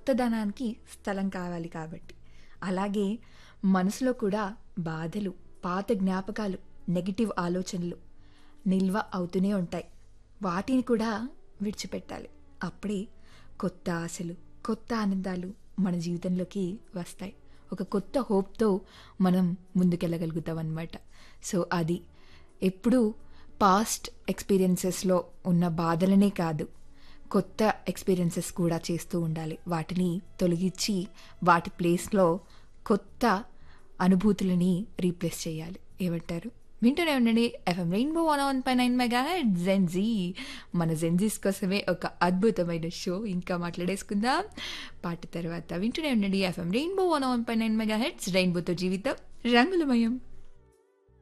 కొత్తదనానికి స్థలం కావాలి కాబట్టి అలాగే మనసులో కూడా బాధలు పాత జ్ఞాపకాలు నెగిటివ్ ఆలోచనలు నిల్వ అవుతూనే ఉంటాయి వాటిని కూడా విడిచిపెట్టాలి అప్పుడే కొత్త ఆశలు కొత్త ఆనందాలు మన జీవితంలోకి వస్తాయి ఒక కొత్త హోప్తో మనం ముందుకెళ్ళగలుగుతాం అనమాట సో అది ఎప్పుడూ పాస్ట్ ఎక్స్పీరియన్సెస్లో ఉన్న బాధలనే కాదు కొత్త ఎక్స్పీరియన్సెస్ కూడా చేస్తూ ఉండాలి వాటిని తొలగించి వాటి ప్లేస్లో కొత్త అనుభూతులని రీప్లేస్ చేయాలి ఏమంటారు వింటూనే ఉండండి ఎఫ్ఎం రెయిన్బో వన్ వన్ పై నైన్ మెగా జెన్జీ మన జెన్జీస్ కోసమే ఒక అద్భుతమైన షో ఇంకా మాట్లాడేసుకుందాం పాట తర్వాత వింటూనే ఉండండి ఎఫ్ఎం రెయిన్బో వన్ వన్ పై నైన్ మెగా హెడ్స్ రెయిన్బోతో జీవితం రంగులమయం